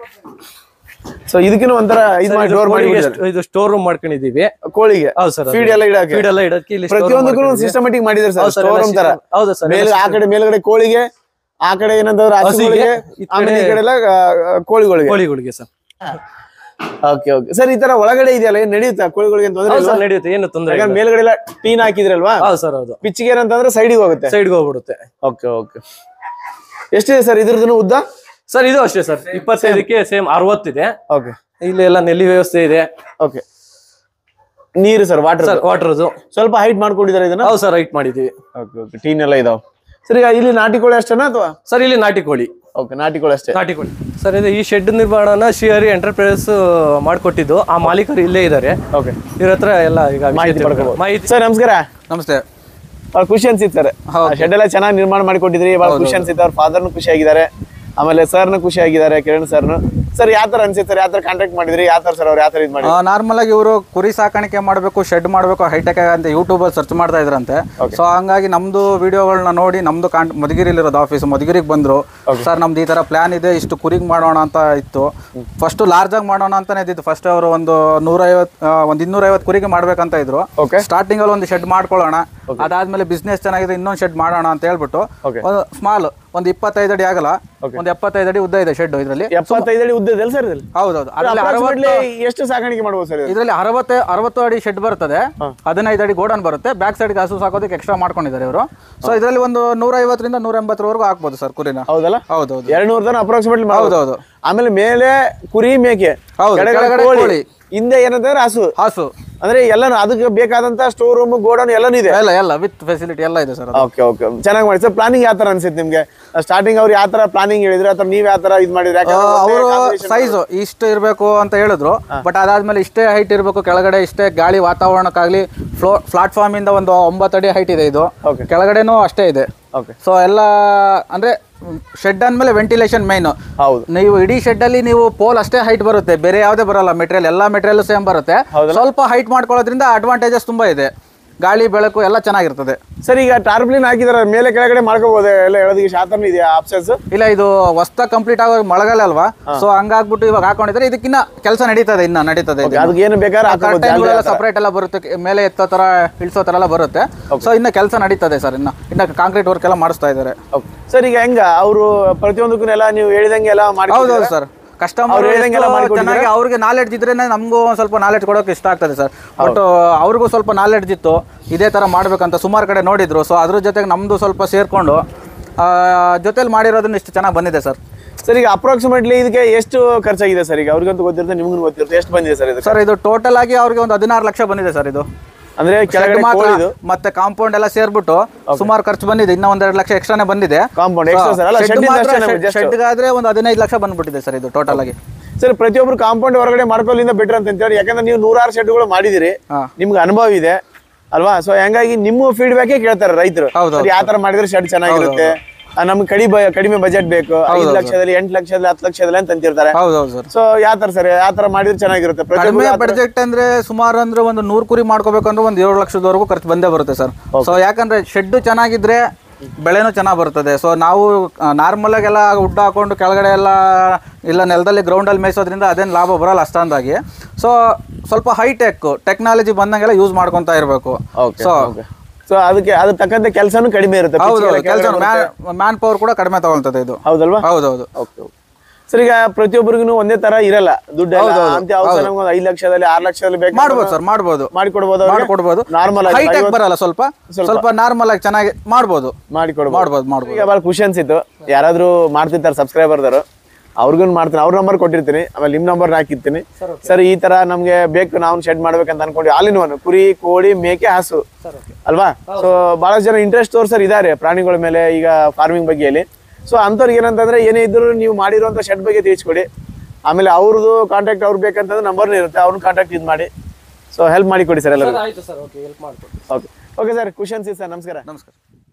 ಸೊ ಇದಕ್ಕಿನ ಒಂಥರ ಇದು ಮಾಡಿ ಡೋರ್ ಮಾಡಿ ಇದು ಸ್ಟೋರ್ ರೂಮ್ ಮಾಡ್ಕೊಂಡಿದೀವಿ ಕೋಳಿಗೆ ಹೌದು ಸರ್ ಫೀಡ್ ಎಲ್ಲ ಇಡಕ್ಕೆ ಫೀಡ್ ಎಲ್ಲ ಇಡಕ್ಕೆ ಇಲ್ಲಿ store room ಪ್ರತಿಯೊಂದಕ್ಕೂ ಮಾಡ್ಕೊಂಡಿದೀವಿ. ಸಿಸ್ಟಮೆಟಿಕ್ ಮಾಡಿದ್ದಾರೆ ಸರ್ ಹೌದು ಸರ್ ಸ್ಟೋರ್ ರೂಮ್ ತರ ಹೌದು ಸರ್ ಮೇಲ್ ಆ ಕಡೆ ಮೇಲ್ಗಡೆ ಕೋಳಿಗೆ ಆ ಕಡೆ ಏನಂತಂದ್ರೆ ಹಸುಗಳಿಗೆ ಈ ಆಮೇಲೆ ಈ ಕಡೆ ಎಲ್ಲ ಆ, ಆ, ಕೋಳಿಗಳಿಗೆ ಕೋಳಿಗಳಿಗೆ ಸರ್ ಓಕೆ ಓಕೆ ಸರ್ ಈ ತರ ಒಳಗಡೆ ಇದೆಯಲ್ಲ ಏನ್ ನಡೆಯುತ್ತಾ ಕೋಳಿಗಳಿಗೆ ಅಂತ ತೊಂದ್ರೆ ಹೌದು ಇಲ್ವಾ? ಸರ್ ನಡೆಯುತ್ತೆ ಏನು ತೊಂದರೆ ಯಾಕಂದ್ರೆ ಮೇಲ್ಗಡೆ ಎಲ್ಲ ಟೀನ್ ಹಾಕಿದ್ರಲ್ವಾ ಹೌದು ಸರ್ ಹೌದು ಪಿಚ್ಚಿಗೆ ಏನಂತಂದ್ರೆ ಸೈಡಿಗೆ ಹೋಗುತ್ತೆ ಸೈಡ್ಗೆ ಹೋಗ್ಬಿಡುತ್ತೆ ಓಕೆ ಓಕೆ ಎಷ್ಟಿದೆ ಸರ್ ಇದ್ರದ್ದು ಉದ್ದ ಸರ್ ಇದು ಅಷ್ಟೇ ಸರ್ ಇಪ್ಪತ್ತೈದಕ್ಕೆ ಸೇಮ್ ಅರವತ್ತಿದೆ ಓಕೆ ಇಲ್ಲಿ ಎಲ್ಲ ನೆಲ್ಲಿ ವ್ಯವಸ್ಥೆ ಇದೆ ಓಕೆ ನೀರು ಸರ್ ವಾಟರ್ ಸರ್ ವಾಟರ್ದು ಸ್ವಲ್ಪ ಹೈಟ್ ಮಾಡ್ಕೊಂಡಿದ್ದಾರೆ ಇದನ್ನ ಹೌದು ಸರ್ ರೈಟ್ ಮಾಡಿದೀವಿ ಓಕೆ ಓಕೆ ಟೀನ್ ಎಲ್ಲ ಇದಾವೆ ಸರ್ ಈಗ ಇಲ್ಲಿ ನಾಟಿ ಕೋಳಿ ಅಷ್ಟೇನಾ ಅಥವಾ ಸರ್ ಇಲ್ಲಿ ನಾಟಿ ಕೋಳಿ ಓಕೆ ನಾಟಿ ಕೋಳಿ ಅಷ್ಟೇ ನಾಟಿ ಕೋಳಿ ಸರ್ ಇದು ಈ ಶೆಡ್ ನಿರ್ಮಾಣನ ಶ್ರೀಹರಿ ಎಂಟರ್ಪ್ರೈಸಸ್ ಮಾಡಿಕೊಟ್ಟಿದ್ದು ಆ ಮಾಲೀಕರು ಇಲ್ಲೇ ಇದ್ದಾರೆ ಓಕೆ ಇವ್ರ ಹತ್ರ ಎಲ್ಲ ಈಗ ವಿಷಯ ಮಾಹಿತಿ ತಿಳ್ಕೊಂಡು- ಪಡ್ಕೋಬಹುದು ಮಾಹಿತಿ ಸರ್ ನಮಸ್ಕಾರ ನಮಸ್ತೆ ಬಹಳ ಖುಷಿ ಅನ್ಸಿತ್ತು ಸರ್ ಶೆಡ್ ಎಲ್ಲ ಚೆನ್ನಾಗಿ ನಿರ್ಮಾಣ ಮಾಡಿಕೊಟ್ಟಿದ್ರಿ ಬಹಳ ಖುಷಿ ಅನ್ಸಿತ್ತು ಅವ್ರ ಫಾದರ್ನು ಖುಷಿ ಆಗಿದ್ದಾರೆ ಆಮೇಲೆ ಸರ್ನು ಖುಷಿ ಆಗಿದ್ದಾರೆ ಕಿರಣ್ ಸರ್ನು ಸರ್ ಯಾವ ತರ ಅನ್ಸಿತ್ತು ಸರ್ ಯಾವ ತರ ಕಾಂಟ್ಯಾಕ್ಟ್ ಮಾಡಿದ್ರಿ ಯಾವ ತರ ಸರ್ ಅವ್ರು ಯಾವ ತರ ಇದು ಮಾಡಿದ್ರಿ ನಾರ್ಮಲ್ ಆಗಿ ಇವರು ಕುರಿ ಸಾಕಾಣಿಕೆ ಮಾಡಬೇಕು ಶೆಡ್ ಮಾಡಬೇಕು ಹೈಟೆಕ್ ಅಂತ ಯೂಟ್ಯೂಬ್ ಅಲ್ಲಿ ಸರ್ಚ್ ಮಾಡ್ತಾ ಇದ್ರಂತೆ ಸೊ ಹಂಗಾಗಿ ನಮ್ದು ವಿಡಿಯೋಗಳನ್ನ ನೋಡಿ ನಮ್ದು ಕಾಂಟ್ ಮಧುಗಿರಿಲಿರೋದು ಆಫೀಸ್ ಮಧುಗಿರಿಗೆ ಬಂದ್ರು ಸರ್ ನಮ್ದು ಈ ತರ ಪ್ಲಾನ್ ಇದೆ ಇಷ್ಟು ಕುರಿಗೆ ಮಾಡೋಣ ಅಂತ ಇತ್ತು ಫಸ್ಟ್ ಲಾರ್ಜ್ ಆಗಿ ಮಾಡೋಣ ಅಂತಾನೆ ಇದ್ದಿತ್ತು ಫಸ್ಟ್ ಅವರು ಒಂದು ನೂರೈವತ್ ಆ, ಒಂದು ಇನ್ನೂರೈವತ್ತು ಕುರಿಗೆ ಮಾಡ್ಬೇಕಂತ ಇದ್ರು Okay. ಸ್ಟಾರ್ಟಿಂಗ್ ಅಲ್ಲಿ ಒಂದು ಶೆಡ್ ಮಾಡ್ಕೊಳ್ಳೋಣ ಅದಾದ್ಮೇಲೆ ಬಿಸ್ನೆಸ್ ಚೆನ್ನಾಗಿದೆ ಇನ್ನೊಂದು ಶೆಡ್ ಮಾಡೋಣ ಅಂತ ಹೇಳ್ಬಿಟ್ಟು Okay. ಒಂದು ಸ್ಮಾಲ್ ಒಂದು ಇಪ್ಪತ್ತೈದು ಅಡಿ ಆಗಲ್ಲ ಒಂದು ಎಪ್ಪತ್ತೈದು ಅಡಿ ಉದ್ದ ಇದೆ ಶೆಡ್ ಇದರಲ್ಲಿ ಎಪ್ಪತ್ತೈದು ಅಡಿ ಉದ್ದ ಇದೆ ಸರ್ ಇದ್ರಲ್ಲಿ ಹೌದೌದು ಅದ್ರಲ್ಲಿ Approximately ಅರವತ್ತು ಎಷ್ಟು ಸಾಕಾಣಿಕೆ ಮಾಡ್ಬೋದು ಸರ್ ಇದು ಇದರಲ್ಲಿ ಅರವತ್ತು ಅರವತ್ತು ಅಡಿ ಶೆಡ್ ಬರ್ತದೆ ಹದಿನೈದು ಅಡಿ ಗೋಡನ್ ಬರುತ್ತೆ ಬ್ಯಾಕ್ ಸೈಡ್ಗೆ ಹಸು ಸಾಕೋದಕ್ಕೆ ಎಕ್ಸ್ಟ್ರಾ ಮಾಡ್ಕೊಂಡಿದ್ದಾರೆ ಇವರು ಸೊ ಇದರಲ್ಲಿ ಒಂದು ನೂರ ಐವತ್ತರಿಂದ ನೂರ ಎಂಬತ್ತರವರೆಗೂ ಹಾಕ್ಬೋದು ಸರ್ ಕುರಿನ ಹೌದಲ್ಲ ಹೌದೌದು ಎರಡ್ ನೂರ ತನ ಅಪ್ರಾಕ್ಸಿಮೇಟ್ಲಿ ಹೌದೌದು ಆಮೇಲೆ ಮೇಲೆ ಕುರಿ ಮೇಕೆ ಹೌದು, ಕೆಳಗಡೆ ಕೆಳಗಡೆ ಕೋಳಿ ಕೋಳಿ. ಹಿಂದೆ ಏನಂತಂದ್ರೆ ಹಸು ಹಸು ಅಂದ್ರೆ ಎಲ್ಲಾನು ಅದಕ್ಕೆ ಬೇಕಾದಂತ ಸ್ಟೋರ್ ರೂಮ್ ಗೋಡನ್ ಎಲ್ಲಾನು ಇದೆ ಎಲ್ಲ ಎಲ್ಲ ವಿತ್ ಫೆಸಿಲಿಟಿ ಎಲ್ಲ ಇದೆ ಸರ್ ಓಕೆ ಓಕೆ ಚೆನ್ನಾಗಿ ಮಾಡಿ ಸರ್ ಪ್ಲಾನಿಂಗ್ ಯಾವ ತರ ಅನ್ಸುತ್ತೆ ನಿಮ್ಗೆ ಸ್ಟಾರ್ಟಿಂಗ್ ಅವ್ರು ಯಾವ ತರ ಪ್ಲಾನಿಂಗ್ ಹೇಳಿದ್ರೆ ಅಥವಾ ನೀವ್ ಯಾವ ತರ ಇದು ಮಾಡಿದ್ರೆ ಅವರು ಸೈಜ್ ಇಷ್ಟು ಇರಬೇಕು ಅಂತ ಹೇಳಿದ್ರು ಬಟ್ ಅದಾದ್ಮೇಲೆ ಇಷ್ಟೇ ಹೈಟ್ ಇರಬೇಕು ಕೆಳಗಡೆ ಇಷ್ಟೇ ಗಾಳಿ ವಾತಾವರಣಕ್ಕಾಗ್ಲಿ ಫ್ಲೋ ಪ್ಲಾಟ್ಫಾರ್ಮ್ ಇಂದ ಒಂದು ಒಂಬತ್ತು ಅಡಿ ಹೈಟ್ ಇದೆ ಇದು Okay. ಕೆಳಗಡೆನೂ ಅಷ್ಟೇ ಇದೆ ಓಕೆ ಸೊ ಎಲ್ಲ ಅಂದ್ರೆ ಶೆಡ್ ಅಂದ್ಮೇಲೆ ವೆಂಟಿಲೇಷನ್ ಮೈನ್ ಹೌದು ನೀವು ಇಡೀ ಶೆಡ್ ಅಲ್ಲಿ ನೀವು ಪೋಲ್ ಅಷ್ಟೇ ಹೈಟ್ ಬರುತ್ತೆ ಬೇರೆ ಯಾವುದೇ ಬರಲ್ಲ ಮೆಟೀರಿಯಲ್ ಎಲ್ಲಾ ಮೆಟೀರಿಯಲ್ ಸೇಮ್ ಬರುತ್ತೆ ಸ್ವಲ್ಪ ಹೈಟ್ ಮಾಡ್ಕೊಳ್ಳೋದ್ರಿಂದ ಅಡ್ವಾಂಟೇಜಸ್ ತುಂಬಾ ಇದೆ ಗಾಳಿ ಬೆಳಕು ಎಲ್ಲ ಚೆನ್ನಾಗಿರ್ತದೆ ಸರ್ ಈಗ ಟಾರ್ಪ್ಲಿನ್ ಹಾಕಿದಾರೆ ಮೇಲೆ ಕೆಳಗಡೆ ಮಾಡ್ಕೋಬಹುದು ಎಲ್ಲ ಹೇಳೋದಕ್ಕೆ ಶಾತನ ಇದೆಯಾ ಆಪ್ಷನ್ಸ್ ಇಲ್ಲ ಇದು ಹೊಸ್ತ ಕಂಪ್ಲೀಟ್ ಆಗೋ ಮಳೆಗಾಲ ಅಲ್ವಾ ಸೊ ಹಂಗಾಗ್ಬಿಟ್ಟು ಇವಾಗ ಹಾಕೊಂಡಿದ್ರೆ ಇದಕ್ಕಿನ್ನ ಕೆಲಸ ನಡೀತದೆ ಇನ್ನ ನಡೀತದೆ ಇದು. ಅದಕ್ಕೆ ಏನು ಬೇಕಾದ್ರೆ ಹಾಕೋಬಹುದು ಕರ್ಟನ್ಗಳೆಲ್ಲ ಸಪರೇಟ್ ಎಲ್ಲ ಬರುತ್ತೆ ಕೆ- ಮೇಲೆ ಎತ್ತೋ ತರ ಇಳಿಸೋ ತರ ಎಲ್ಲ ಬರುತ್ತೆ ಸೊ ಇನ್ನ ಕೆಲಸ ನಡೀತದೆ ಸರ್ ಇನ್ನ ಇನ್ನ ಕಾಂಕ್ರೀಟ್ ವರ್ಕ್ ಎಲ್ಲ ಮಾಡಿಸ್ತಾ ಇದ್ದಾರೆ ಸರ್ ಈಗ ಹೆಂಗ ಅವರು ಪ್ರತಿಯೊಂದಕ್ಕೂ ಎಲ್ಲ ನೀವು ಹೇಳಿದಂಗೆ ಎಲ್ಲ ಮಾಡಿ ಹೌದೌದು ಸರ್ ಕಸ್ಟಮರ್ ಅವ್ರು ಹೇಳ್ದಂಗೆಲ್ಲ ಮಾಡ್ಕೊಟ್ಟಿದ್ದಾರೆ? ಚೆನ್ನಾಗಿ ಅವ್ರಿಗೆ ನಾಲೆಡ್ಜ್ ಇದ್ರೆ ನಮಗೂ ಒಂದ್ ಸ್ವಲ್ಪ ನಾಲೆಡ್ಜ್ ಕೊಡೋಕೆ ಇಷ್ಟ ಆಗ್ತದೆ ಸರ್ ಬಟ್ ಅವ್ರಿಗೂ ಸ್ವಲ್ಪ ನಾಲೆಡ್ಜ್ ಇತ್ತು ಇದೇ ತರ ಮಾಡ್ಬೇಕಂತ ಸುಮಾರು ಕಡೆ ನೋಡಿದ್ರು ಸೊ ಅದ್ರ ಜೊತೆಗೆ ನಮ್ದು ಸ್ವಲ್ಪ ಸೇರ್ಕೊಂಡು ಜೊತೆಲಿ ಮಾಡಿರೋದನ್ನ ಇಷ್ಟು ಚೆನ್ನಾಗಿ ಬಂದಿದೆ ಸರ್ ಸರ್ ಈಗ ಅಪ್ರಾಕ್ಸಿಮೇಟ್ಲಿ ಇದಕ್ಕೆ ಎಷ್ಟು ಖರ್ಚಾಗಿದೆ ಸರ್ ಈಗ ಅವ್ರಿಗಂತೂ ಗೊತ್ತಿರುತ್ತೆ ನಿಮ್ಗೂ ಗೊತ್ತಿರುತ್ತೆ ಎಷ್ಟು ಬಂದಿದೆ ಸರ್ ಇದು ಸರ್ ಇದು ಟೋಟಲ್ ಆಗಿ ಅವ್ರಿಗೆ ಒಂದು ಹದಿನಾರು ಲಕ್ಷ ಬಂದಿದೆ ಸರ್ ಇದು ಅಂದ್ರೆ Shed ಕೆಳಗಡೆ ಮಾತ್ರ ಕೋಳಿದು ಮತ್ತೆ ಕಾಂಪೌಂಡ್ ಎಲ್ಲ ಸೇರ್ಬಿಟ್ಟು ಸುಮಾರು ಖರ್ಚು ಬಂದಿದೆ ಇನ್ನ ಒಂದೆರಡು ಲಕ್ಷ ಎಕ್ಸ್ಟ್ರಾನೇ ಬಂದಿದೆ ಕಾಂಪೌಂಡ್ ಎಕ್ಸ್ಟ್ರಾ ಸರ್ ಅಲ್ಲ ಶೆಡ್ ಜಸ್ಟ್ ಶೆಡ್ಗಾದ್ರೆ ಒಂದು ಹದಿನೈದು ಲಕ್ಷ ಬಂದ್ಬಿಟ್ಟಿದೆ ಸರ್ ಇದು ಟೋಟಲ್ ಆಗಿ ಸರ್ ಪ್ರತಿಯೊಬ್ರು ಕಾಂಪೌಂಡ್ ಹೊರಗಡೆ ಮಾಡ್ಕೊಳ್ಳಿಂದ ಬೆಟರ್ ಅಂತ ಹೇಳಿ ಯಾಕಂದ್ರೆ ನೀವು ನೂರಾರು ಶೆಡ್ಗಳು ಮಾಡಿದಿರಿ ಹಾ. ನಿಮ್ಗೆ ಅನುಭವ ಇದೆ ಅಲ್ವಾ ಸೊ ಹಂಗಾಗಿ ನಿಮ್ಮ ಫೀಡ್ಬ್ಯಾಕೇ ಕೇಳ್ತಾರೆ ರೈತರು ಹೌದು, ಹೌದು. ಯಾವ ತರ ಮಾಡಿದ್ರೆ ಶೆಡ್ ಚೆನ್ನಾಗಿರುತ್ತೆ ಆ, ನಮ್ಗೆ ಕಡಿ ಕಡಿಮೆ ಬಜೆಟ್ ಬೇಕು ಐದು ಲಕ್ಷದಲ್ಲಿ ಎಂಟು ಲಕ್ಷದಲ್ಲಿ ಹತ್ತು ಲಕ್ಷದಲ್ಲಿ ಅಂತ ಅಂತಿರ್ತಾರೆ ಹೌದೌದು ಸರ್ ಸೊ ಯಾವ ತರ ಸರ್ ಯಾವ ತರ ಮಾಡಿದ್ರೆ ಚೆನ್ನಾಗಿರುತ್ತೆ ಪ್ರತಿಯೊಬ್ರು ಕಡಿಮೆ ಬಡ್ಜೆಟ್ ಅಂದ್ರೆ ಸುಮಾರು ಅಂದ್ರೆ ಒಂದು ನೂರು ಕುರಿ ಮಾಡ್ಕೋಬೇಕಂದ್ರೆ ಒಂದು ಏಳು ಲಕ್ಷದವರೆಗೂ ಖರ್ಚು ಬಂದೇ ಬರುತ್ತೆ ಸರ್ ಸೊ ಯಾಕಂದ್ರೆ ಶೆಡ್ ಚೆನ್ನಾಗಿದ್ರೆ ಬೆಳೆನೂ ಚೆನ್ನಾಗಿ ಬರ್ತದೆ ಸೊ ನಾವು ನಾರ್ಮಲ್ ಆಗೆಲ್ಲ ಉಡ್ಡ ಹಾಕೊಂಡು ಕೆಳಗಡೆ ಎಲ್ಲ ಇಲ್ಲ ನೆಲದಲ್ಲಿ ಗ್ರೌಂಡಲ್ಲಿ ಮೇಯಿಸೋದ್ರಿಂದ ಅದೇನು ಲಾಭ ಬರಲ್ಲ ಅಷ್ಟೊಂದಾಗಿ ಸೊ ಸ್ವಲ್ಪ ಹೈಟೆಕ್ ಟೆಕ್ನಾಲಜಿ ಬಂದಂಗೆಲ್ಲ ಯೂಸ್ ಮಾಡ್ಕೊತಾ ಇರಬೇಕು ಸೊ ಸೊ ಅದಕ್ಕೆ ಅದ್ರ ತಕ್ಕಂತೆ ಕೆಲಸನೂ ಕಡಿಮೆ ಇರುತ್ತೆ ಹೌದು pitch ಗೆಲ್ಲ ಕೆಲಸ ಕೆಳಗಡೆ ಬರುತ್ತೆ. ಮ್ಯಾನ್ ಪವರ್ ಕೂಡ ಕಡಿಮೆ ತಗೊಳ್ತದೆ ಇದು ಹೌದಲ್ವಾ ಹೌದೌದು ಓಕೆ ಸರ್ ಈಗ ಪ್ರತಿಯೊಬ್ಬರಿಗೂ ಒಂದೇ ತರ ಇರಲ್ಲ ದುಡ್ಡು ಅಂತ ಅವಸರ ನಮ್ಗೆ ಒಂದು ಐದು ಲಕ್ಷದಲ್ಲಿ ಆರು ಲಕ್ಷದಲ್ಲಿ ಬೇಕು ಮಾಡ್ಬೋದು ಸರ್ ಮಾಡ್ಬೋದು ಮಾಡಿಕೊಡ್ಬೋದು ಮಾಡ್ಕೊಡ್ಬೋದು ನಾರ್ಮಲ್ ಆಗಿ ಹೈಟೆಕ್ ಬರಲ್ಲ ಸ್ವಲ್ಪ ಸ್ವಲ್ಪ ನಾರ್ಮಲ್ ಆಗಿ ಚೆನ್ನಾಗಿ ಮಾಡ್ಬೋದು ಮಾಡಿಕೊಡ್ಬೋದು ಮಾಡ್ಬೋದು ಮಾಡ್ಬೋದು ಈಗ ಭಾಳ ಖುಷಿ ಅನ್ಸಿತ್ತು ಯಾರಾದ್ರೂ ಮಾಡ್ತಿರ್ತಾರೆ ಸಬ್ಸ್ಕ್ರೈಬರ್ದರು ಅವ್ರಿಗೂ ಮಾಡ್ತೀನಿ ಅವ್ರ ನಂಬರ್ ಕೊಟ್ಟಿರ್ತೀನಿ ಆಮೇಲೆ ನಿಮ್ಮ ನಂಬರ್ ಹಾಕಿರ್ತೀನಿ ಸರ್ ಈ ತರ ನಮ್ಗೆ ಬೇಕು ನಾವು ಶೆಡ್ ಮಾಡ್ಬೇಕಂತ ಅನ್ಕೊಂಡು ಆಲ್ ಇನ್ ಒನ್ ಕುರಿ ಕೋಳಿ ಮೇಕೆ ಹಸು ಅಲ್ವಾ ಸೊ ಬಹಳಷ್ಟು ಜನ ಇಂಟ್ರೆಸ್ಟ್ ತೋರ್ಸರ್ ಇದ್ದಾರೆ ಪ್ರಾಣಿಗಳ ಮೇಲೆ ಈಗ ಫಾರ್ಮಿಂಗ್ ಬಗ್ಗೆಯಲ್ಲಿ ಸೊ ಅಂಥವ್ರಿಗೆ ಏನಂತಂದ್ರೆ ಏನೇ ಇದ್ರು ನೀವು ಮಾಡಿರುವಂಥ ಶೆಡ್ ಬಗ್ಗೆ ತಿಳಿಸ್ಕೊಡಿ ಆಮೇಲೆ ಅವ್ರದ್ದು ಕಾಂಟ್ಯಾಕ್ಟ್ ಅವ್ರು ಬೇಕಂತಂದ್ರೆ ನಂಬರ್ನ ಇರುತ್ತೆ ಅವ್ರನ್ನ ಕಾಂಟ್ಯಾಕ್ಟ್ ಇದು ಮಾಡಿ ಸೊ ಹೆಲ್ಪ್ ಮಾಡಿ ಕೊಡಿ ಸರ್ ಎಲ್ಲರಿಗೂ ಆಯ್ತು ಸರ್ ಓಕೆ ಹೆಲ್ಪ್ ಮಾಡ್ಕೊಡ್ತೀನಿ ಓಕೆ ಓಕೆ ಸರ್ ಖುಷಿ ಅನ್ಸಿತ್ತು ಸರ್ ನಮಸ್ಕಾರ ನಮಸ್ಕಾರ